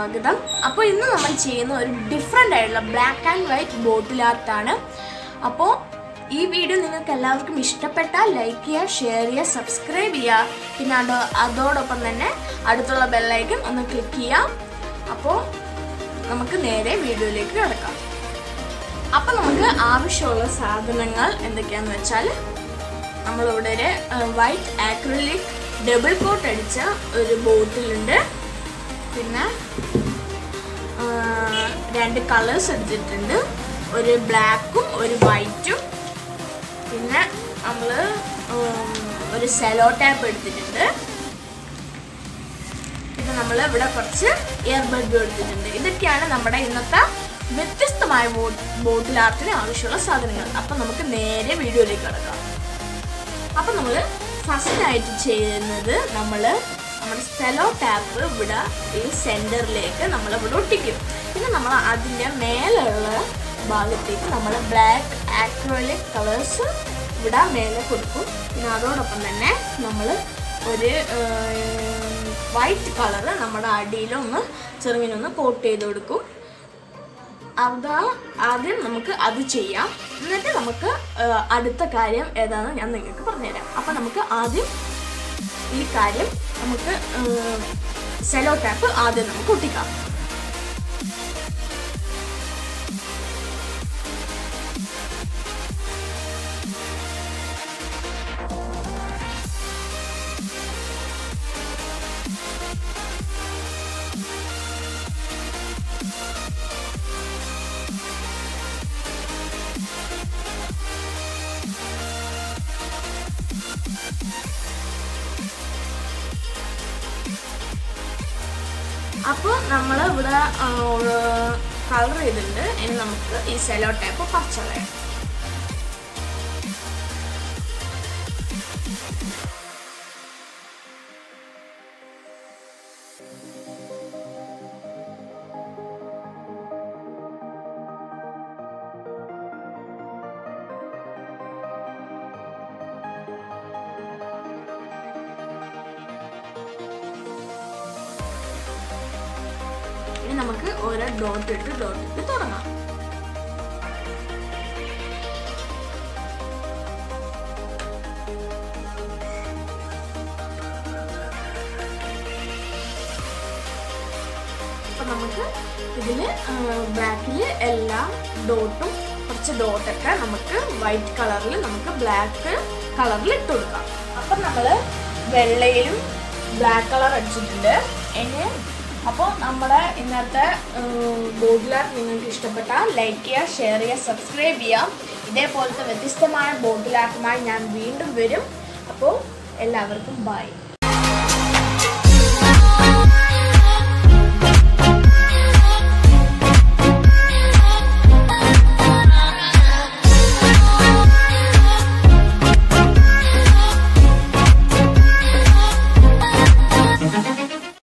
സ്വാഗതം അപ്പോൾ ഇന്ന് നമ്മൾ ചെയ്യുന്ന ഒരു ഡിഫറെൻ്റ് ആയിട്ടുള്ള ബ്ലാക്ക് ആൻഡ് വൈറ്റ് ബോട്ടിൽ ആർട്ടാണ് അപ്പോൾ ഈ വീഡിയോ നിങ്ങൾക്ക് എല്ലാവർക്കും ഇഷ്ടപ്പെട്ടാൽ ലൈക്ക് ചെയ്യുക ഷെയർ ചെയ്യുക സബ്സ്ക്രൈബ് ചെയ്യുക പിന്നെ അതോ അതോടൊപ്പം തന്നെ അടുത്തുള്ള ബെല്ലൈക്കൺ ഒന്ന് ക്ലിക്ക് ചെയ്യാം അപ്പോൾ നമുക്ക് നേരെ വീഡിയോയിലേക്ക് കിടക്കാം അപ്പം നമുക്ക് ആവശ്യമുള്ള സാധനങ്ങൾ എന്തൊക്കെയാണെന്ന് വെച്ചാൽ നമ്മളിവിടെ ഒരു വൈറ്റ് ആക്രിലിക് ഡബിൾ കോട്ട് അടിച്ച ഒരു ബോട്ടിലുണ്ട് പിന്നെ ആ, രണ്ട് കളേഴ്സ് എടുത്തിട്ടുണ്ട് ഒരു ബ്ലാക്കും ഒരു വൈറ്റും പിന്നെ നമ്മൾ ഒരു സെലോ ടാപ്പ് എടുത്തിട്ടുണ്ട് പിന്നെ നമ്മൾ ഇവിടെ കുറച്ച് ഇയർബഡും എടുത്തിട്ടുണ്ട് ഇതൊക്കെയാണ് നമ്മുടെ ഇന്നത്തെ വ്യത്യസ്തമായ ബോട്ടിൽ ആർട്ടിന് ആവശ്യമുള്ള സാധനങ്ങൾ അപ്പം നമുക്ക് നേരെ വീഡിയോയിലേക്ക് കിടക്കാം അപ്പം നമ്മൾ ഫസ്റ്റ് ആയിട്ട് ചെയ്യുന്നത് നമ്മൾ നമ്മുടെ സെലോ ടാപ്പ് ഇവിടെ ഈ സെൻറ്ററിലേക്ക് നമ്മൾ ഇവിടെ ഒട്ടിക്കും പിന്നെ നമ്മൾ അതിൻ്റെ മേലുള്ള ഭാഗത്തേക്ക് നമ്മൾ ബ്ലാക്ക് ആക്രോലിക് കളേഴ്സ് ഇവിടെ മേലെ കൊടുക്കും പിന്നെ അതോടൊപ്പം തന്നെ നമ്മൾ ഒരു വൈറ്റ് കളറ് നമ്മുടെ അടിയിലൊന്ന് ചെറുങ്ങിനൊന്ന് കോട്ട് ചെയ്ത് കൊടുക്കും അതാ ആദ്യം നമുക്ക് അത് ചെയ്യാം എന്നിട്ട് നമുക്ക് ആ, അടുത്ത കാര്യം ഏതാണെന്ന് ഞാൻ നിങ്ങൾക്ക് പറഞ്ഞുതരാം അപ്പം നമുക്ക് ആദ്യം ഈ കാര്യം നമുക്ക് സെലോ ടാപ്പ് ആദ്യം നമുക്ക് ഒട്ടിക്കാം അപ്പോൾ നമ്മൾ ഇവിടെ കളർ ചെയ്തിട്ടുണ്ട് ഇനി നമുക്ക് ഈ സെലോ ടൈപ്പ് പച്ച കളയാം ഇനി നമുക്ക് ഓരോ ഡോട്ട് ഇട്ട് ഡോട്ട് ഇട്ട് തുടങ്ങാം അപ്പൊ നമുക്ക് ഇതില് ബ്ലാക്കിൽ എല്ലാ ഡോട്ടും കുറച്ച് ഡോട്ടൊക്കെ നമുക്ക് വൈറ്റ് കളറിൽ നമുക്ക് ബ്ലാക്ക് കളറിൽ ഇട്ട് കൊടുക്കാം അപ്പം നമ്മൾ വെള്ളയിലും ബ്ലാക്ക് കളർ അടിച്ചിട്ടുണ്ട് ഇനി അപ്പോൾ നമ്മുടെ ഇന്നത്തെ ബോർഡിൽ നിങ്ങൾക്ക് ഇഷ്ടപ്പെട്ടാൽ ലൈക്ക് ചെയ്യുക ഷെയർ ചെയ്യുക സബ്സ്ക്രൈബ് ചെയ്യാം ഇതേപോലത്തെ വ്യത്യസ്തമായ ബോർഡിൽ ആർട്ടുമായി ഞാൻ വീണ്ടും വരും അപ്പോൾ എല്ലാവർക്കും ബൈ